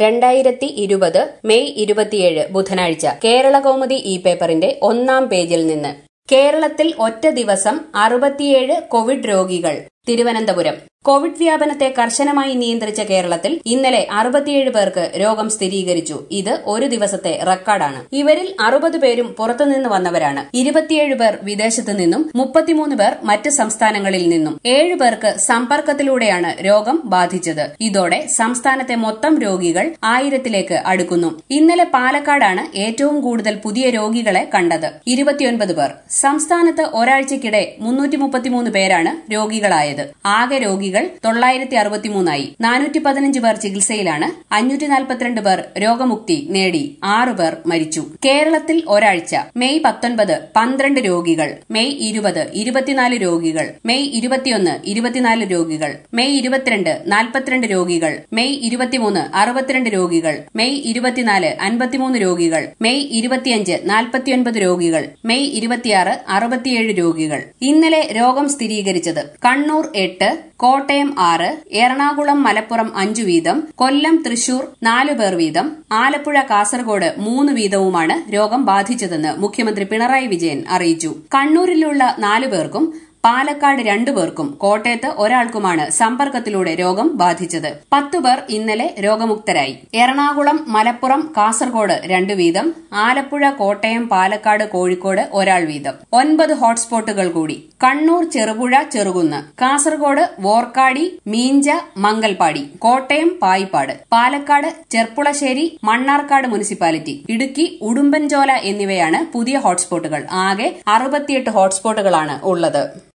രണ്ടായിരത്തി ഇരുപത് മെയ് ഇരുപത്തിയേഴ് ബുധനാഴ്ച കേരള കൗമുദി ഇ പേപ്പറിന്റെ ഒന്നാം പേജിൽ നിന്ന് കേരളത്തിൽ ഒറ്റ ദിവസം അറുപത്തിയേഴ് കോവിഡ് രോഗികൾ തിരുവനന്തപുരം കോവിഡ് വ്യാപനത്തെ കർശനമായി നിയന്ത്രിച്ച കേരളത്തിൽ ഇന്നലെ അറുപത്തിയേഴ് പേർക്ക് രോഗം സ്ഥിരീകരിച്ചു ഇത് ഒരു ദിവസത്തെ റെക്കോർഡാണ് ഇവരിൽ അറുപത് പേരും പുറത്തുനിന്ന് വന്നവരാണ് ഇരുപത്തിയേഴ് പേർ വിദേശത്ത് നിന്നും മുപ്പത്തിമൂന്ന് പേർ മറ്റ് സംസ്ഥാനങ്ങളിൽ നിന്നും ഏഴ് പേർക്ക് സമ്പർക്കത്തിലൂടെയാണ് രോഗം ബാധിച്ചത് ഇതോടെ സംസ്ഥാനത്തെ മൊത്തം രോഗികൾ ആയിരത്തിലേക്ക് അടുക്കുന്നു ഇന്നലെ പാലക്കാടാണ് ഏറ്റവും കൂടുതൽ പുതിയ രോഗികളെ കണ്ടത് ഇരുപത്തിയൊൻപത് പേർ സംസ്ഥാനത്ത് ഒരാഴ്ചയ്ക്കിടെ മുന്നൂറ്റി മുപ്പത്തിമൂന്ന് പേരാണ് രോഗികളായത് ആകെ രോഗികൾ തൊള്ളായിരത്തി അറുപത്തിമൂന്നായി നാനൂറ്റി പതിനഞ്ച് പേർ ചികിത്സയിലാണ് അഞ്ഞൂറ്റി നാൽപ്പത്തിരണ്ട് പേർ രോഗമുക്തി നേടി ആറ് പേർ മരിച്ചു കേരളത്തിൽ ഒരാഴ്ച മെയ് പത്തൊൻപത് പന്ത്രണ്ട് രോഗികൾ മെയ് ഇരുപത് ഇരുപത്തിനാല് രോഗികൾ മെയ് ഇരുപത്തിയൊന്ന് ഇരുപത്തിനാല് രോഗികൾ മെയ് ഇരുപത്തിരണ്ട് നാൽപ്പത്തിരണ്ട് രോഗികൾ മെയ് ഇരുപത്തിമൂന്ന് അറുപത്തിരണ്ട് രോഗികൾ മെയ് ഇരുപത്തിനാല് അൻപത്തിമൂന്ന് രോഗികൾ മെയ് ഇരുപത്തിയഞ്ച് നാൽപ്പത്തിയൊൻപത് രോഗികൾ മെയ് ഇരുപത്തിയാറ് അറുപത്തിയേഴ് രോഗികൾ ഇന്നലെ രോഗം സ്ഥിരീകരിച്ചത് കണ്ണൂർ എട്ട് കോട്ടയം ആറ് എറണാകുളം മലപ്പുറം അഞ്ചു വീതം കൊല്ലം തൃശൂർ നാലു പേർ വീതം ആലപ്പുഴ കാസർഗോഡ് മൂന്ന് വീതവുമാണ് രോഗം ബാധിച്ചതെന്ന് മുഖ്യമന്ത്രി പിണറായി വിജയൻ അറിയിച്ചു കണ്ണൂരിലുള്ള നാലു പേർക്കും പാലക്കാട് രണ്ടുപേർക്കും കോട്ടയത്ത് ഒരാൾക്കുമാണ് സമ്പർക്കത്തിലൂടെ രോഗം ബാധിച്ചത് പത്തു പേർ ഇന്നലെ രോഗമുക്തരായി എറണാകുളം മലപ്പുറം കാസർഗോഡ് രണ്ടു വീതം ആലപ്പുഴ കോട്ടയം പാലക്കാട് കോഴിക്കോട് ഒരാൾ വീതം ഒൻപത് ഹോട്ട്സ്പോട്ടുകൾ കൂടി കണ്ണൂർ ചെറുപുഴ ചെറുകുന്ന് കാസർഗോഡ് വോർക്കാടി മീഞ്ച മംഗൽപാടി കോട്ടയം പായിപ്പാട് പാലക്കാട് ചെർപ്പുളശ്ശേരി മണ്ണാർക്കാട് മുനിസിപ്പാലിറ്റി ഇടുക്കി ഉടുമ്പൻചോല എന്നിവയാണ് പുതിയ ഹോട്ട്സ്പോട്ടുകൾ ആകെ അറുപത്തിയെട്ട് ഹോട്ട്സ്പോട്ടുകളാണ് ഉള്ളത്